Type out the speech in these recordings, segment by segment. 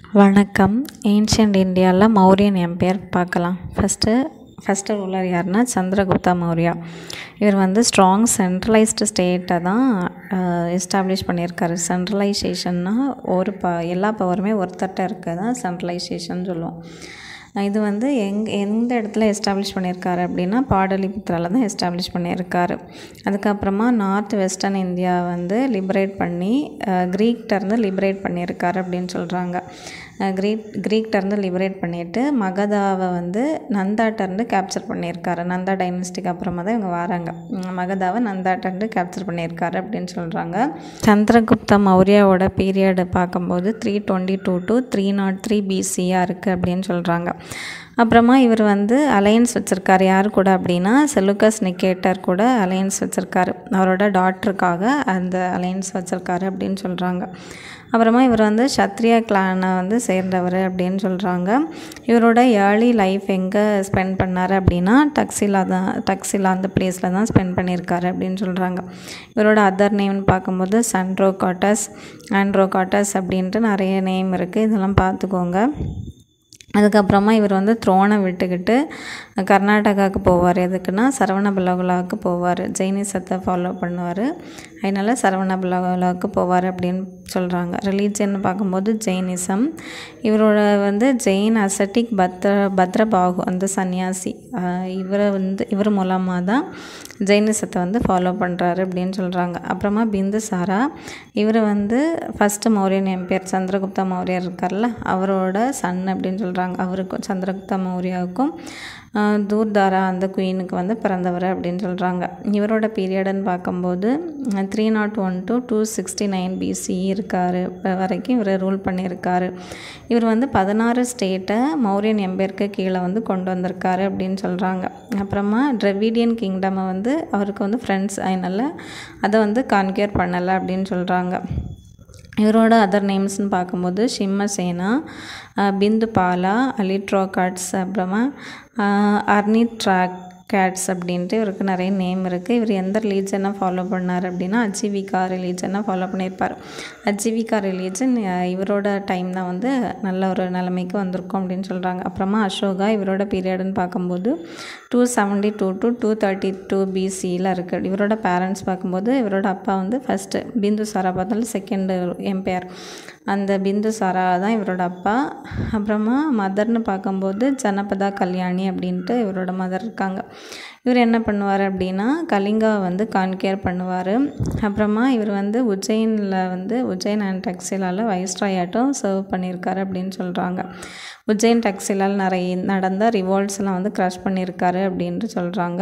வணக்கம் ஏன்ஷியன்ட் இந்தியாவில் மௌரியன் எம்பையர் பார்க்கலாம் ஃபஸ்ட்டு ஃபஸ்ட்டு ரூலர் யாருன்னா சந்திரகுப்தா மௌரியா இவர் வந்து ஸ்ட்ராங் சென்ட்ரலைஸ்டு ஸ்டேட்டை தான் எஸ்டாப்ளிஷ் பண்ணியிருக்காரு சென்ட்ரலைசேஷன்னா ஒரு ப எல்லா பவருமே ஒருத்தட்ட இருக்க தான் சென்ட்ரலைசேஷன் சொல்லுவோம் இது வந்து எங் எந்த இடத்துல எஸ்டாப்ளிஷ் பண்ணியிருக்காரு அப்படின்னா பாடலிபுத்திரால தான் எஸ்டாப்ளிஷ் பண்ணியிருக்காரு அதுக்கப்புறமா நார்த் வெஸ்டர்ன் இந்தியா வந்து லிபரேட் பண்ணி க்ரீக்டருந்து லிபரேட் பண்ணியிருக்காரு அப்படின்னு சொல்கிறாங்க க்ரீக் க்ரீக்டருந்து லிபரேட் பண்ணிவிட்டு மகதாவை வந்து நந்தாட்டருந்து கேப்சர் பண்ணியிருக்காரு நந்தா டைனஸ்டிக்கு அப்புறமா தான் இவங்க வராங்க மகதாவை நந்தாட்டருந்து கேப்சர் பண்ணியிருக்காரு அப்படின்னு சொல்கிறாங்க சந்திரகுப்த மௌரியாவோட பீரியடு பார்க்கும்போது three twenty two to three nought three பிசியாக இருக்குது அப்படின்னு சொல்கிறாங்க அப்புறமா இவர் வந்து அலையன்ஸ் வச்சுருக்காரு யார் கூட அப்படின்னா செலுக்கஸ் நிக்கேட்டர் கூட அலையன்ஸ் வச்சுருக்காரு அவரோட டாக்டருக்காக அந்த அலையன்ஸ் வச்சுருக்காரு அப்படின்னு சொல்கிறாங்க அப்புறமா இவர் வந்து சத்ரியா கிளானை வந்து சேர்ந்தவர் அப்படின்னு சொல்கிறாங்க இவரோட ஏர்லி லைஃப் எங்கே ஸ்பெண்ட் பண்ணார் அப்படின்னா டக்ஸிலா தான் டக்ஸிலா அந்த பிளேஸில் தான் ஸ்பெண்ட் பண்ணியிருக்காரு அப்படின்னு சொல்கிறாங்க இவரோட அதர் நேம்னு பார்க்கும்போது சன்ட்ரோ காட்டஸ் ஆண்ட்ரோ காட்டஸ் அப்படின்ட்டு நிறைய நேம் இருக்குது இதெல்லாம் பார்த்துக்கோங்க அதுக்கப்புறமா இவர் வந்து த்ரோனை விட்டுக்கிட்டு கர்நாடகாவுக்கு போவார் எதுக்குன்னா சரவணபலகுலாவுக்கு போவார் ஜெயினிசத்தை ஃபாலோ பண்ணுவார் அதனால் சரவணபலகுலாவுக்கு போவார் அப்படின்னு சொல்கிறாங்க ரிலீஜியன் பார்க்கும்போது ஜெயினிசம் இவரோட வந்து ஜெயின் அசட்டிக் பத்ர பத்ரபாகு அந்த சன்னியாசி இவரை வந்து இவர் மூலமாக தான் ஜெயினிசத்தை வந்து ஃபாலோ பண்ணுறாரு அப்படின்னு சொல்கிறாங்க அப்புறமா பிந்துசாரா இவர் வந்து ஃபஸ்ட்டு மௌரியன் எம்பையர் சந்திரகுப்தா மௌரியர் இருக்கார்ல அவரோட சன் அப்படின்னு சொல்கிறாங்க அவருக்கும் சந்திரகுப்தா மௌரியாவுக்கும் தூர்தாரா அந்த குயினுக்கு வந்து பிறந்தவர் அப்படின்னு சொல்கிறாங்க இவரோட பீரியடுன்னு பார்க்கும்போது three nought one to two sixty nine BC இருக்கார் இப்போ வரைக்கும் இவர் ரூல் பண்ணியிருக்காரு இவர் வந்து பதினாறு ஸ்டேட்டை மௌரியன் எம்பையருக்கு கீழே வந்து கொண்டு வந்திருக்காரு அப்படின்னு சொல்கிறாங்க அப்புறமா ட்ரெவிடியன் கிங்டமை வந்து அவருக்கு வந்து ஃப்ரெண்ட்ஸ் அதனால் அதை வந்து கான்கியர் பண்ணலை அப்படின்னு சொல்கிறாங்க இவரோட அதர் நேம்ஸ்னு பார்க்கும்போது ஷிம்மசேனா பிந்துபாலா அலிட்ரோகாட்ஸ் அப்புறமா அர்னிட்ராக் கேட்ஸ் அப்படின்ட்டு இவருக்கு நிறைய நேம் இருக்குது இவர் எந்த ரிலீஜனை ஃபாலோ பண்ணார் அப்படின்னா அஜீவிகா ரிலீஜனை ஃபாலோ பண்ணியிருப்பார் அஜீவிகா ரிலீஜன் இவரோட டைம் தான் வந்து நல்ல ஒரு நிலைமைக்கு வந்திருக்கும் அப்படின்னு சொல்கிறாங்க அப்புறமா அசோகா இவரோட பீரியடுன்னு பார்க்கும்போது two seventy two to two thirty two பிசியில் இருக்குது இவரோட பேரண்ட்ஸ் பார்க்கும்போது இவரோட அப்பா வந்து ஃபஸ்ட்டு பிந்துசாரா பார்த்தாலும் செகண்டு எம்பையர் அந்த பிந்துசாரா தான் இவரோட அப்பா அப்புறமா மதர்னு பார்க்கும்போது ஜனபதா கல்யாணி அப்படின்ட்டு இவரோட மதர் இருக்காங்க இவர் என்ன பண்ணுவார் அப்படின்னா கலிங்கா வந்து கான்கேர் பண்ணுவார் அப்புறமா இவர் வந்து உஜ்ஜைனில் வந்து உஜ்ஜைன் அண்ட் டெக்ஸிலால் வைஸ்ராயாட்டும் சர்வ் பண்ணியிருக்காரு அப்படின்னு சொல்கிறாங்க உஜ்ஜைன் டெக்ஸிலால் நிறைய நடந்த ரிவால்ட்ஸ்லாம் வந்து க்ரஷ் பண்ணியிருக்காரு அப்படின்ட்டு சொல்கிறாங்க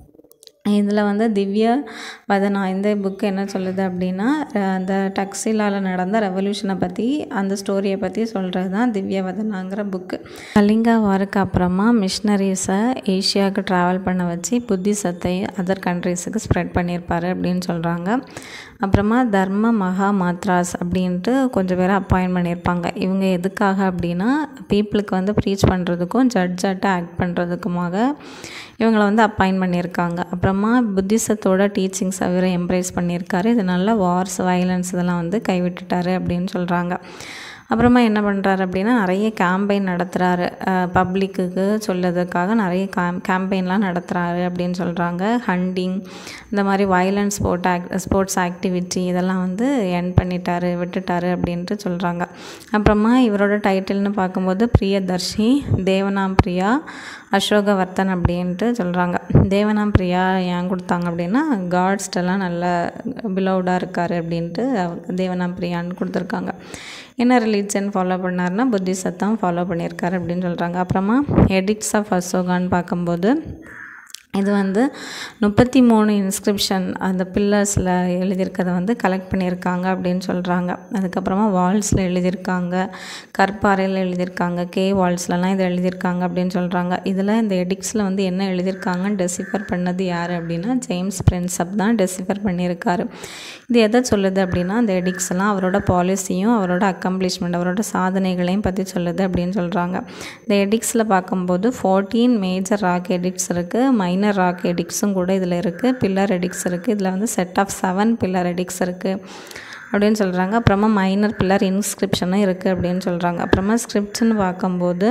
இதில் வந்து திவ்ய வதனா இந்த புக்கு என்ன சொல்லுது அப்படின்னா அந்த டக்ஸிலால் நடந்த ரெவல்யூஷனை பற்றி அந்த ஸ்டோரியை பற்றி சொல்கிறது தான் திவ்ய வதனாங்கிற புக்கு கலிங்கா வாருக்கு அப்புறமா மிஷினரிஸை ஏஷியாவுக்கு ட்ராவல் பண்ண வச்சு புத்திசத்தை அதர் கண்ட்ரீஸுக்கு ஸ்ப்ரெட் பண்ணியிருப்பார் அப்படின்னு சொல்கிறாங்க அப்புறமா தர்ம மகா மாத்ராஸ் அப்படின்ட்டு கொஞ்சம் பேரை அப்பாயின்ட் பண்ணியிருப்பாங்க இவங்க எதுக்காக அப்படின்னா பீப்புளுக்கு வந்து ப்ரீச் பண்ணுறதுக்கும் ஜட்ஜாட்ட ஆக்ட் பண்ணுறதுக்குமாக இவங்களை வந்து அப்பாயின்ட் பண்ணியிருக்காங்க அப்புறமா புத்திசத்தோட டீச்சிங்ஸ் அவர் எம்ப்ரேஸ் பண்ணியிருக்காரு இதனால வார்ஸ் வயலன்ஸ் இதெல்லாம் வந்து கைவிட்டுட்டாரு அப்படின்னு சொல்கிறாங்க அப்புறமா என்ன பண்ணுறாரு அப்படின்னா நிறைய கேம்பெயின் நடத்துகிறாரு பப்ளிக்குக்கு சொல்லதுக்காக நிறைய கேம் கேம்பெயின்லாம் நடத்துகிறாரு அப்படின்னு சொல்கிறாங்க ஹண்டிங் இந்த மாதிரி வயலன்ஸ் ஸ்போர்ட் ஆக் ஸ்போர்ட்ஸ் ஆக்டிவிட்டி இதெல்லாம் வந்து என் பண்ணிட்டாரு விட்டுட்டாரு அப்படின்ட்டு சொல்கிறாங்க அப்புறமா இவரோட டைட்டில்னு பார்க்கும்போது பிரியதர்ஷி தேவனாம் பிரியா அசோகவர்த்தன் அப்படின்ட்டு சொல்கிறாங்க தேவனாம் பிரியா ஏன் கொடுத்தாங்க அப்படின்னா காட்ஸ்டெல்லாம் நல்ல பிலவுடாக இருக்கார் அப்படின்ட்டு தேவனாம் பிரியான்னு கொடுத்துருக்காங்க என்ன ரிலீஜன் ஃபாலோ பண்ணார்னா புத்திசத்தான் ஃபாலோ பண்ணியிருக்காரு அப்படின்னு சொல்கிறாங்க அப்புறமா எடிக்ஸ் ஆஃப் அசோகான்னு பார்க்கும்போது இது வந்து முப்பத்தி மூணு இன்ஸ்கிரிப்ஷன் அந்த பில்லர்ஸில் எழுதியிருக்கதை வந்து கலெக்ட் பண்ணியிருக்காங்க அப்படின்னு சொல்கிறாங்க அதுக்கப்புறமா வால்ஸில் எழுதியிருக்காங்க கற்பாறையில் எழுதியிருக்காங்க கே வால்ஸ்லலாம் இதை எழுதியிருக்காங்க அப்படின்னு சொல்கிறாங்க இதில் இந்த எடிக்ஸில் வந்து என்ன எழுதியிருக்காங்கன்னு டெசிஃபர் பண்ணது யார் அப்படின்னா ஜேம்ஸ் பிரின்சப் தான் டெசிஃபர் பண்ணியிருக்காரு இது எதை சொல்லுது அப்படின்னா அந்த எடிக்ஸ் எல்லாம் அவரோட பாலிசியும் அவரோட அக்கம்ப்ளிஷ்மெண்ட் அவரோட சாதனைகளையும் பற்றி சொல்லுது அப்படின்னு சொல்கிறாங்க இந்த எடிக்ஸில் பார்க்கும்போது ஃபோர்டீன் மேஜர் ராக் எடிக்ஸ் இருக்குது மைனர் மைனர் ராக் எடிக்ஸும் கூட இதில் இருக்குது பில்லர் எடிக்ஸ் இருக்குது இதில் வந்து set of seven pillar edicts இருக்குது அப்படின்னு சொல்கிறாங்க அப்புறமா மைனர் பில்லர் இன்ஸ்கிரிப்ஷனும் இருக்குது அப்படின்னு சொல்கிறாங்க அப்புறமா ஸ்கிரிப்ட்ஸ்னு பார்க்கும்போது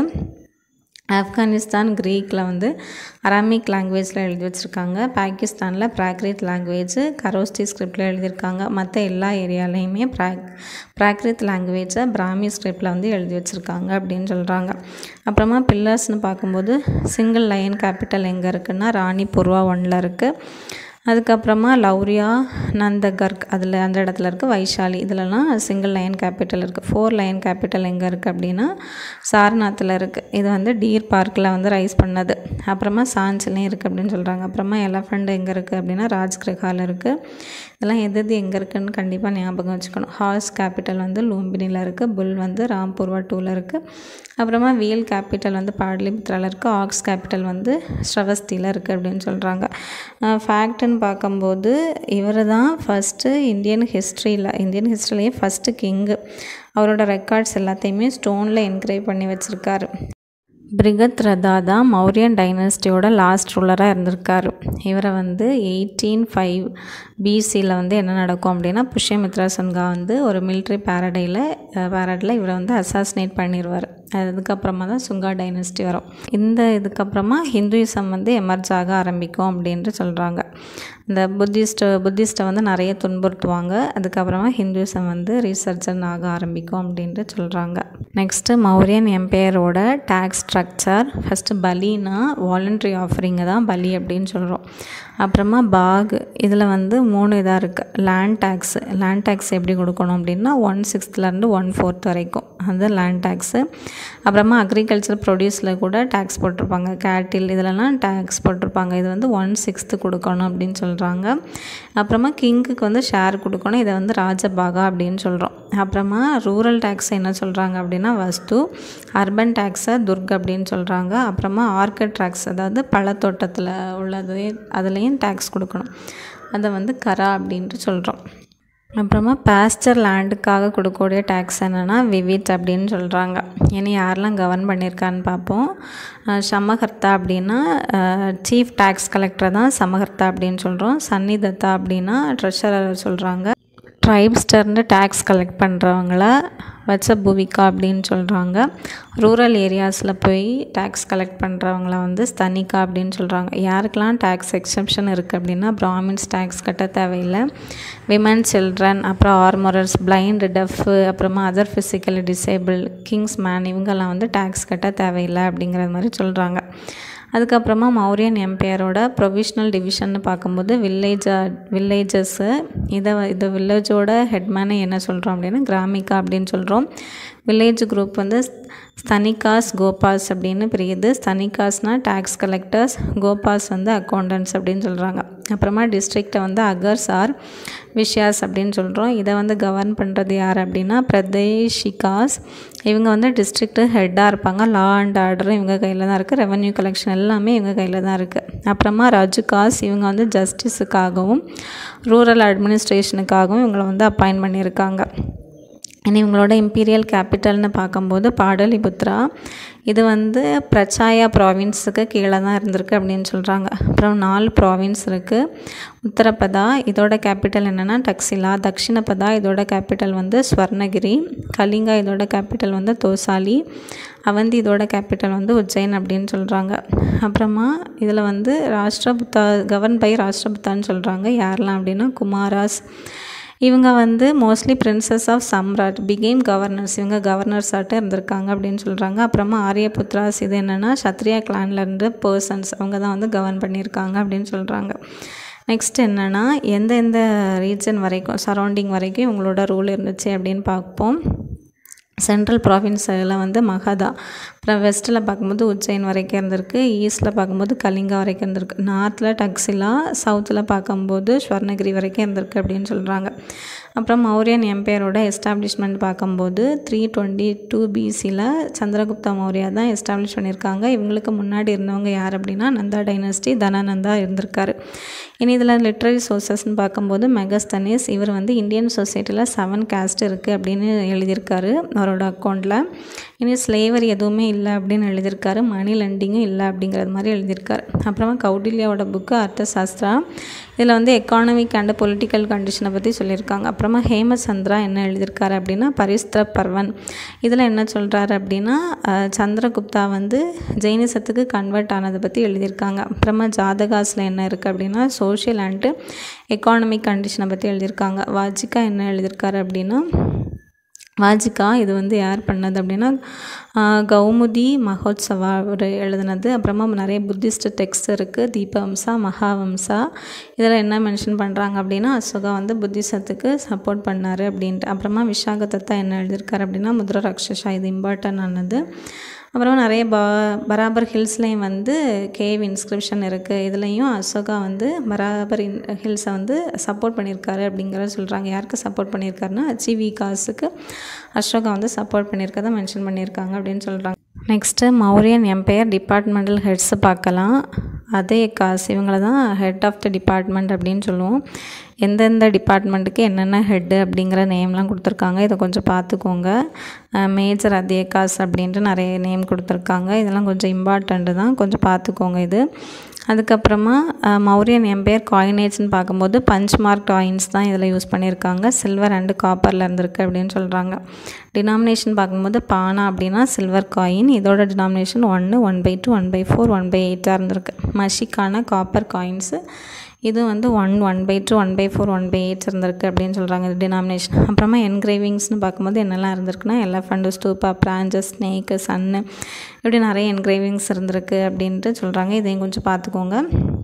ஆப்கானிஸ்தான் க்ரீக்கில் வந்து அராமிக் லாங்குவேஜில் எழுதி வச்சுருக்காங்க பாகிஸ்தானில் ப்ராக்ரித் லாங்குவேஜ் கரோஸ்டி ஸ்கிரிப்டில் எழுதியிருக்காங்க மற்ற எல்லா ஏரியாலையுமே ப்ராக் ப்ராக்ரித் லாங்குவேஜை பிராமி ஸ்கிரிப்டில் வந்து எழுதி வச்சுருக்காங்க அப்படின்னு சொல்கிறாங்க அப்புறமா பில்லர்ஸ்னு பார்க்கும்போது சிங்கிள் லைன் கேபிட்டல் எங்கே இருக்குன்னா ராணி பூர்வா ஒன்னில் இருக்குது அதுக்கப்புறமா லௌரியா நந்தகர்க் அதில் அந்த இடத்துல இருக்குது வைஷாலி இதிலலாம் சிங்கிள் லைன் கேபிட்டல் இருக்குது ஃபோர் லைன் கேபிட்டல் எங்கே இருக்குது அப்படின்னா சாரநாத்தில் இருக்குது இது வந்து டீர் பார்க்கில் வந்து ரைஸ் பண்ணது அப்புறமா சாஞ்சிலையும் இருக்குது அப்படின்னு சொல்கிறாங்க அப்புறமா எலஃபண்ட் எங்கே இருக்குது அப்படின்னா ராஜ்கிரகாவில் இருக்குது இதெல்லாம் எது எது எங்கே இருக்குதுன்னு கண்டிப்பாக ஞாபகம் வச்சுக்கணும் ஹார்ஸ் கேபிட்டல் வந்து லூம்பினியில் இருக்குது புல் வந்து ராம்பூர்வா டூவில் இருக்குது அப்புறமா வீல் கேபிட்டல் வந்து பாடலிபுத்திராவில் இருக்குது ஆக்ஸ் கேபிட்டல் வந்து ஸ்ரவஸ்தியில் இருக்குது அப்படின்னு சொல்கிறாங்க ஃபேக்ட்டுன்னு பார்க்கும்போது இவர் தான் ஃபஸ்ட்டு இந்தியன் ஹிஸ்ட்ரியில் இந்தியன் ஹிஸ்ட்ரியிலேயே ஃபஸ்ட்டு கிங்கு அவரோட ரெக்கார்ட்ஸ் எல்லாத்தையுமே ஸ்டோனில் என்கிரேவ் பண்ணி வச்சுருக்காரு பிரிகத் ரதா தான் மௌரியன் டைனஸ்டியோட லாஸ்ட் ரூலராக இருந்திருக்காரு இவரை வந்து எயிட்டீன் ஃபைவ் பிசியில் வந்து என்ன நடக்கும் அப்படின்னா புஷ்யமித்ரா சன்கா வந்து ஒரு மிலிட்ரி பேரடையில் பேரடில் இவரை வந்து அசாசினேட் பண்ணிடுவார் அதுக்கப்புறமா தான் சுங்கா டைனஸ்டி வரும் இந்த இதுக்கப்புறமா ஹிந்துயிசம் வந்து எமர்ஜ் ஆக ஆரம்பிக்கும் அப்படின்ட்டு சொல்கிறாங்க இந்த புத்திஸ்ட்டு புத்திஸ்ட்டை வந்து நிறைய துன்புறுத்துவாங்க அதுக்கப்புறமா ஹிந்துயிசம் வந்து ரீசர்ஜன் ஆக ஆரம்பிக்கும் அப்படின்ட்டு சொல்கிறாங்க நெக்ஸ்ட்டு மௌரியன் எம்பையரோட டேக்ஸ் ஸ்ட்ரக்சர் ஃபஸ்ட்டு பலினா வாலண்ட்ரி ஆஃபரிங்கை தான் பலி அப்படின்னு சொல்கிறோம் அப்புறமா பாக் இதில் வந்து மூணு இதாக இருக்குது லேண்ட் டேக்ஸு லேண்ட் டேக்ஸ் எப்படி கொடுக்கணும் அப்படின்னா ஒன் சிக்ஸ்த்லேருந்து ஒன் ஃபோர்த் வரைக்கும் அது லேண்ட் டேக்ஸு அப்புறமா அக்ரிகல்ச்சர் ப்ரொடியூஸில் கூட டேக்ஸ் போட்டிருப்பாங்க கேட்டில் இதிலலாம் டேக்ஸ் போட்டிருப்பாங்க இது வந்து ஒன் சிக்ஸ்த்து கொடுக்கணும் அப்படின்னு சொல்கிறாங்க அப்புறமா கிங்குக்கு வந்து ஷேர் கொடுக்கணும் இதை வந்து ராஜபாகா அப்படின்னு சொல்கிறோம் அப்புறமா ரூரல் டேக்ஸ் என்ன சொல்கிறாங்க அப்படின்னா வஸ்து அர்பன் டேக்ஸை துர்க் அப்படின்னு சொல்கிறாங்க அப்புறமா ஆர்கட் டேக்ஸ் அதாவது பழத்தோட்டத்தில் உள்ளது அதுலேயும் டேக்ஸ் கொடுக்கணும் அதை வந்து கரா அப்படின்ட்டு சொல்கிறோம் அப்புறமா பாஸ்டர் லேண்டுக்காக கொடுக்கக்கூடிய டேக்ஸ் என்னென்னா விவிட் அப்படின்னு சொல்கிறாங்க இனி யாரெல்லாம் கவர்ன் பண்ணியிருக்கான்னு பார்ப்போம் சமகர்த்தா அப்படின்னா சீஃப் டேக்ஸ் கலெக்டர் தான் சமகர்த்தா அப்படின்னு சொல்கிறோம் சன்னி தத்தா அப்படின்னா ட்ரெஷரர் சொல்கிறாங்க ட்ரைப்ஸ்டர்னு டேக்ஸ் கலெக்ட் பண்ணுறவங்கள வச்ச பூவிகா அப்படின்னு சொல்கிறாங்க ரூரல் ஏரியாஸில் போய் டேக்ஸ் கலெக்ட் பண்ணுறவங்கள வந்து ஸ்தனிகா அப்படின்னு சொல்கிறாங்க யாருக்கெல்லாம் டேக்ஸ் எக்ஸப்ஷன் இருக்குது அப்படின்னா பிராமின்ஸ் டேக்ஸ் கட்ட தேவையில்லை விமன் சில்ட்ரன் அப்புறம் ஆர்மரர்ஸ் பிளைண்ட் டெஃப்பு அப்புறமா other physically disable king's man இவங்கெல்லாம் வந்து டேக்ஸ் கட்ட தேவையில்லை அப்படிங்கிறது மாதிரி சொல்கிறாங்க அதுக்கப்புறமா மௌரியன் எம்பையரோட ப்ரொவிஷ்னல் டிவிஷன்னு பார்க்கும்போது வில்லேஜ் வில்லேஜஸ்ஸு இதை இந்த வில்லேஜோட ஹெட்மேனை என்ன சொல்கிறோம் அப்படின்னா கிராமிகா அப்படின்னு சொல்கிறோம் வில்லேஜ் குரூப் வந்து ஸ்தனிகாஸ் கோபாஸ் அப்படின்னு பிரியுது ஸ்தனிகாஸ்னால் டேக்ஸ் கலெக்டர்ஸ் கோபாஸ் வந்து அக்கௌண்டன்ட்ஸ் அப்படின்னு சொல்கிறாங்க அப்புறமா டிஸ்ட்ரிக்டை வந்து அகர்ஸ் ஆர் விஷயாஸ் அப்படின்னு சொல்கிறோம் இதை வந்து கவர்ன் பண்ணுறது யார் அப்படின்னா பிரதேஷிகாஸ் இவங்க வந்து டிஸ்ட்ரிக்ட்டு ஹெட்டாக இருப்பாங்க லா அண்ட் ஆர்டரும் இவங்க கையில் தான் இருக்குது ரெவன்யூ கலெக்ஷன் எல்லாமே இவங்க கையில் தான் இருக்குது அப்புறமா ரஜுகாஸ் இவங்க வந்து ஜஸ்டிஸுக்காகவும் ரூரல் அட்மினிஸ்ட்ரேஷனுக்காகவும் இவங்களை வந்து அப்பாயின்ட் பண்ணியிருக்காங்க இனி இவங்களோட இம்பீரியல் கேபிட்டல்னு பார்க்கும்போது பாடலிபுத்ரா இது வந்து பிரச்சாயா ப்ராவின்ஸுக்கு கீழே தான் இருந்திருக்கு அப்படின்னு சொல்கிறாங்க அப்புறம் நாலு ப்ராவின்ஸ் இருக்குது உத்தரப்பதா இதோட கேபிட்டல் என்னென்னா டக்ஸிலா தக்ஷிணபதா இதோட கேபிட்டல் வந்து ஸ்வர்ணகிரி கலிங்கா இதோட கேபிட்டல் வந்து தோசாலி அவந்தி இதோட கேபிட்டல் வந்து உஜ்ஜைன் அப்படின்னு சொல்கிறாங்க அப்புறமா இதில் வந்து ராஷ்டிரபுத்தா கவர்ன் பை ராஷ்டிரபுத்தான்னு சொல்கிறாங்க யாரெல்லாம் அப்படின்னா குமாராஸ் இவங்க வந்து mostly princes of Samrat became governors இவங்க கவர்னர்ஸாட்ட இருந்திருக்காங்க அப்படின்னு சொல்கிறாங்க அப்புறமா ஆரியபுத்ராஸ் இது என்னென்னா சத்ரியா கிளான்லேருந்து பர்சன்ஸ் அவங்க தான் வந்து கவர்ன் பண்ணியிருக்காங்க அப்படின்னு சொல்கிறாங்க நெக்ஸ்ட் என்னென்னா எந்தெந்த ரீஜன் வரைக்கும் சரௌண்டிங் வரைக்கும் இவங்களோட ரூல் இருந்துச்சு அப்படின்னு பார்ப்போம் சென்ட்ரல் ப்ராவின்ஸில் வந்து மகதா அப்புறம் வெஸ்ட்டில் பார்க்கும்போது உஜ்ஜைன் வரைக்கும் இருந்திருக்கு ஈஸ்ட்டில் பார்க்கும்போது கலிங்கா வரைக்கும் இருந்திருக்கு நார்த்தில் டக்ஸிலா சவுத்தில் பார்க்கும்போது ஸ்வர்ணகிரி வரைக்கும் இருந்திருக்கு அப்படின்னு சொல்கிறாங்க அப்புறம் மௌரியன் எம்பையரோட எஸ்டாப்ளிஷ்மெண்ட் பார்க்கும்போது த்ரீ டுவெண்ட்டி டூ பிசியில் சந்திரகுப்தா மௌரியா தான் எஸ்டாப்ளிஷ் பண்ணியிருக்காங்க இவங்களுக்கு முன்னாடி இருந்தவங்க யார் அப்படின்னா நந்தா டைனஸ்டி தனானந்தா இருந்திருக்காரு இனி இதில் லிட்ரரி சோர்சஸ்ன்னு பார்க்கும்போது மெகஸ்தனேஸ் இவர் வந்து இந்தியன் சொசைட்டியில் செவன் கேஸ்ட் இருக்குது அப்படின்னு எழுதியிருக்காரு அவரோட அக்கௌண்ட்டில் இனி ஸ்லேவரி எதுவுமே இல்லை அப்படின்னு எழுதியிருக்காரு மணி லெண்டிங்கும் இல்லை அப்படிங்கிறது மாதிரி எழுதியிருக்காரு அப்புறமா கௌடில்யாவோட புக்கு அர்த்த சாஸ்திரா இதில் வந்து எக்கானமிக் அண்ட் பொலிட்டிக்கல் கண்டிஷனை பற்றி சொல்லியிருக்காங்க அப்புறமா ஹேமசந்திரா என்ன எழுதியிருக்காரு அப்படின்னா பரிஸ்திர பர்வன் இதில் என்ன சொல்கிறாரு அப்படின்னா அஹ், சந்திரகுப்தா வந்து ஜெயினிசத்துக்கு கன்வெர்ட் ஆனதை பற்றி எழுதியிருக்காங்க அப்புறமா ஜாதகாஸில் என்ன இருக்குது அப்படின்னா சோஷியல் அண்டு எக்கானமிக் கண்டிஷனை பற்றி எழுதியிருக்காங்க வாஜிகா என்ன எழுதியிருக்காரு அப்படின்னா வாஜிகா இது வந்து யார் பண்ணது அப்படின்னா ஆஹ், கௌமுதி மகோத்சவா அவர் எழுதுனது அப்புறமா நிறைய புத்திஸ்ட் டெக்ஸ்ட் இருக்குது தீபவம்சா மகாவம்சா இதில் என்ன மென்ஷன் பண்ணுறாங்க அப்படின்னா அசோகா வந்து புத்திசத்துக்கு சப்போர்ட் பண்ணார் அப்படின்ட்டு அப்புறமா விஷாக தத்தா என்ன எழுதியிருக்காரு அப்படின்னா முத்ர ரக்ஷசா இது இம்பார்ட்டன் ஆனது அப்புறம் நிறைய ப பராபர் ஹில்ஸ்லேயும் வந்து கேவ் இன்ஸ்கிரிப்ஷன் இருக்குது இதுலேயும் அசோகா வந்து பராபர் ஹில்ஸை வந்து சப்போர்ட் பண்ணியிருக்காரு அப்படிங்கிறத சொல்கிறாங்க யாருக்கு சப்போர்ட் பண்ணியிருக்காருன்னா அச்சிவி காசுக்கு அசோகா வந்து சப்போர்ட் பண்ணியிருக்கதை மென்ஷன் பண்ணியிருக்காங்க அப்படின்னு சொல்கிறாங்க நெக்ஸ்ட்டு மௌரியன் எம்பையர் டிபார்ட்மெண்டல் ஹெட்ஸை பார்க்கலாம் அதே காசு இவங்கள தான் ஹெட் ஆஃப் த டிபார்ட்மெண்ட் அப்படின்னு சொல்லுவோம் எந்தெந்த டிபார்ட்மெண்ட்டுக்கு என்னென்ன ஹெட்டு அப்படிங்கிற நேம்லாம் கொடுத்துருக்காங்க இதை கொஞ்சம் பார்த்துக்கோங்க மேஜர் அதேகாஸ் அப்படின்ட்டு நிறைய நேம் கொடுத்துருக்காங்க இதெல்லாம் கொஞ்சம் இம்பார்ட்டண்ட்டு தான் கொஞ்சம் பார்த்துக்கோங்க இது அதுக்கப்புறமா அஹ், மௌரியன் எம்பையர் காயினேஜ்னு பார்க்கும்போது பஞ்ச் மார்க் காயின்ஸ் தான் இதில் யூஸ் பண்ணியிருக்காங்க சில்வர் அண்டு காப்பரில் இருந்திருக்கு அப்படின்னு சொல்கிறாங்க டினாமினேஷன் பார்க்கும்போது பானா அப்படின்னா சில்வர் காயின் இதோட டினாமினேஷன் ஒன்று one by two one by four one by எயிட்டாக இருந்திருக்கு மஷிக்கான காப்பர் காயின்ஸு இது வந்து one one by two one by four one by eight இருந்திருக்கு அப்படின்னு சொல்கிறாங்க இது டினாமினேஷன் அப்புறமா என்கிரேவிங்ஸ்னு பார்க்கும்போது என்னெல்லாம் இருந்திருக்குன்னா எலஃபண்ட் ஸ்டூப்பா பிராஞ்சஸ் ஸ்னேக்கு சன்னு இப்படி நிறைய என்கிரேவிங்ஸ் இருந்திருக்கு அப்படின்ட்டு சொல்கிறாங்க இதையும் கொஞ்சம் பார்த்துக்கோங்க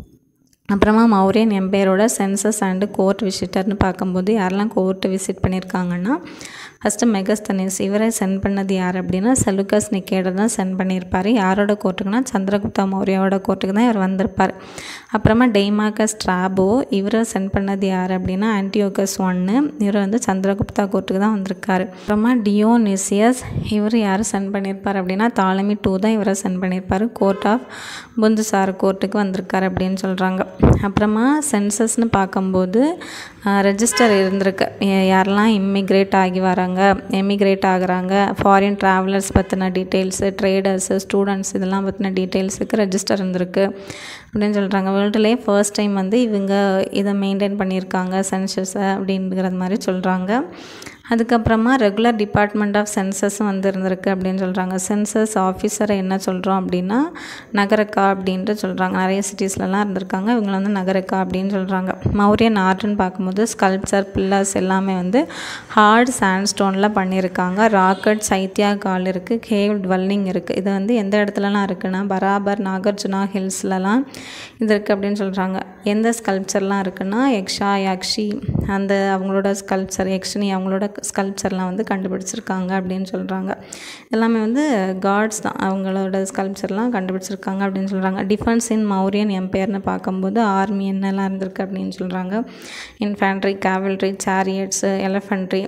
அப்புறமா மௌரியன் எம்பையரோட சென்சஸ் அண்டு கோர்ட் விசிட்டர்னு பார்க்கும்போது யாரெல்லாம் கோர்ட்டு விசிட் பண்ணியிருக்காங்கன்னா ஃபஸ்ட்டு மெகஸ்தனிஸ் இவரை சென்ட் பண்ணது யார் அப்படின்னா செலுக்கஸ் நிக்கேடர் தான் சென்ட் பண்ணியிருப்பார் யாரோட கோர்ட்டுக்குன்னா சந்திரகுப்தா மௌரியாவோட கோர்ட்டுக்கு தான் இவர் வந்திருப்பார் அப்புறமா டெய்மாக்கஸ் ஸ்ட்ராபோ இவரை சென்ட் பண்ணது யார் அப்படின்னா ஆன்டியோகஸ் ஒன்று இவர் வந்து சந்திரகுப்தா கோர்ட்டுக்கு தான் வந்திருக்காரு அப்புறமா டியோனிசியஸ் இவர் யார் சென்ட் பண்ணியிருப்பார் அப்படின்னா தாலமி டூ தான் இவரை சென்ட் பண்ணியிருப்பார் கோர்ட் ஆஃப் புந்துசார் கோர்ட்டுக்கு வந்திருக்காரு அப்படின்னு சொல்கிறாங்க அப்புறமா சென்சஸ்னு பார்க்கும்போது ரெஜிஸ்டர் இருந்திருக்கு யா- யாரெல்லாம் இம்மிக்ரேட் ஆகி வராங்க எமிக்ரேட் ஆகுறாங்க ஃபாரின் ட்ராவலர்ஸ் பற்றின டீட்டெயில்ஸு ட்ரேடர்ஸு ஸ்டூடெண்ட்ஸ் இதெல்லாம் பற்றின டீட்டெயில்ஸுக்கு ரெஜிஸ்டர் இருந்திருக்கு அப்படின்னு சொல்கிறாங்க வேர்ல்டுலேயே ஃபர்ஸ்ட் டைம் வந்து இவங்க இதை மெயின்டைன் பண்ணியிருக்காங்க சென்சஸை அப்படிங்கிறது மாதிரி சொல்கிறாங்க அதுக்கப்புறமா ரெகுலர் டிபார்ட்மெண்ட் ஆஃப் சென்சஸும் வந்து இருந்திருக்கு அப்படின்னு சொல்கிறாங்க சென்சஸ் ஆஃபீஸரை என்ன சொல்கிறோம் அப்படின்னா நகரக்கா அப்படின்ட்டு சொல்கிறாங்க நிறைய சிட்டிஸ்லலாம் இருந்திருக்காங்க இவங்கள வந்து நகரக்கா அப்படின்னு சொல்கிறாங்க மௌரியன் ஆர்ட்னு பார்க்கும்போது ஸ்கல்ப்சர் பில்லர்ஸ் எல்லாமே வந்து ஹார்ட் சாண்ட்ஸ்டோனில் பண்ணியிருக்காங்க ராக்கெட் சைத்யா கால் இருக்குது கேவ் டுவெல்லிங் இருக்குது இது வந்து எந்த இடத்துலலாம் இருக்குன்னா பராபர் நாகார்ஜுனா ஹில்ஸ்லலாம் இது இருக்குது அப்படின்னு சொல்கிறாங்க எந்த ஸ்கல்ப்சர்லாம் இருக்குன்னா யக்ஷா யாக்ஷி அந்த அவங்களோட ஸ்கல்ப்சர் யக்ஷினி அவங்களோட ஸ்கல்ப்சர்லாம் வந்து கண்டுபிடிச்சிருக்காங்க அப்படின்னு சொல்கிறாங்க எல்லாமே வந்து காட்ஸ் தான் அவங்களோட ஸ்கல்ப்சர்லாம் கண்டுபிடிச்சிருக்காங்க அப்படின்னு சொல்கிறாங்க டிஃபென்ஸ் இன் மௌரியன் எம்பையர்னு பார்க்கும்போது ஆர்மி என்னெல்லாம் இருந்திருக்கு அப்படின்னு சொல்கிறாங்க இன்ஃபேண்ட்ரி கேவல்ரி சேரியட்ஸு எலஃபண்ட்ரி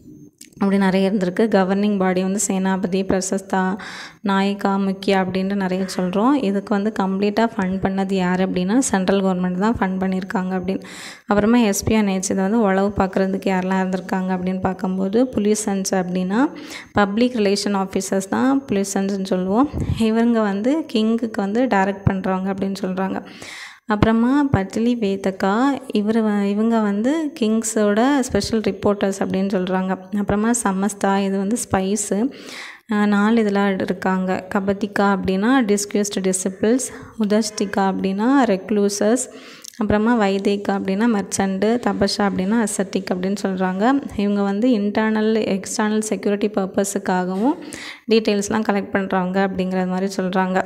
அப்படி நிறைய இருந்திருக்கு கவர்னிங் பாடி வந்து சேனாபதி பிரசஸ்தா நாயிகா முக்கியா அப்படின்ட்டு நிறைய சொல்கிறோம் இதுக்கு வந்து கம்ப்ளீட்டாக ஃபண்ட் பண்ணது யார் அப்படின்னா சென்ட்ரல் கவர்மெண்ட் தான் ஃபண்ட் பண்ணியிருக்காங்க அப்படின்னு அப்புறமா எஸ்பிஎன்ஹெச் இதை வந்து உளவு பார்க்குறதுக்கு யாரெல்லாம் இருந்திருக்காங்க அப்படின்னு பார்க்கும்போது புலிசன்ஸ் அப்படின்னா பப்ளிக் ரிலேஷன் ஆஃபீஸர்ஸ் தான் புலிசன்ஸ்னு சொல்லுவோம் இவங்க வந்து கிங்குக்கு வந்து டைரக்ட் பண்ணுறவங்க அப்படின்னு சொல்கிறாங்க அப்புறமா பட்லி வேதக்கா இவர் இவங்க வந்து கிங்ஸோட ஸ்பெஷல் ரிப்போர்ட்டர்ஸ் அப்படின்னு சொல்கிறாங்க அப்புறமா சமஸ்தா இது வந்து ஸ்பைஸு நாலு இதெல்லாம் இருக்காங்க கபத்திகா அப்படின்னா டிஸ்கியூஸ்டு டிசிபிள்ஸ் உதஷ்டிகா அப்படின்னா ரெக்ளூசஸ் அப்புறமா வைதேகா அப்படின்னா மர்ச்சண்ட்டு தபஷா அப்படின்னா அசட்டிக் அப்படின்னு சொல்கிறாங்க இவங்க வந்து இன்டர்னல் எக்ஸ்டர்னல் செக்யூரிட்டி பர்பஸுக்காகவும் டீட்டெயில்ஸ்லாம் கலெக்ட் பண்ணுறவங்க அப்படிங்கிற மாதிரி சொல்கிறாங்க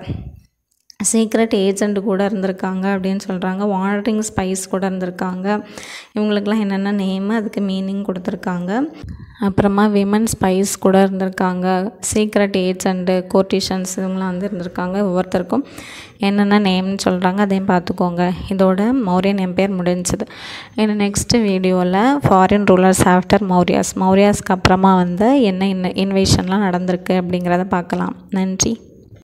சீக்ரெட் ஏஜெண்ட் கூட இருந்திருக்காங்க அப்படின்னு சொல்கிறாங்க வாண்டரிங் ஸ்பைஸ் கூட இருந்திருக்காங்க இவங்களுக்கெல்லாம் என்னென்ன நேமு அதுக்கு மீனிங் கொடுத்துருக்காங்க அப்புறமா விமன் ஸ்பைஸ் கூட இருந்திருக்காங்க சீக்ரெட் ஏஜெண்ட்டு கோர்டிஷன்ஸ் இவங்களாம் வந்து இருந்திருக்காங்க ஒவ்வொருத்தருக்கும் என்னென்ன நேம்னு சொல்கிறாங்க அதையும் பார்த்துக்கோங்க இதோட மௌரியன் எம்பையர் முடிஞ்சது இன்னும் நெக்ஸ்ட்டு வீடியோவில் ஃபாரின் ரூலர்ஸ் ஆஃப்டர் மௌரியாஸ் மௌரியாஸ்க்கு அப்புறமா வந்து என்ன இன் இன்வேஷன்லாம் நடந்திருக்கு அப்படிங்கிறத பார்க்கலாம் நன்றி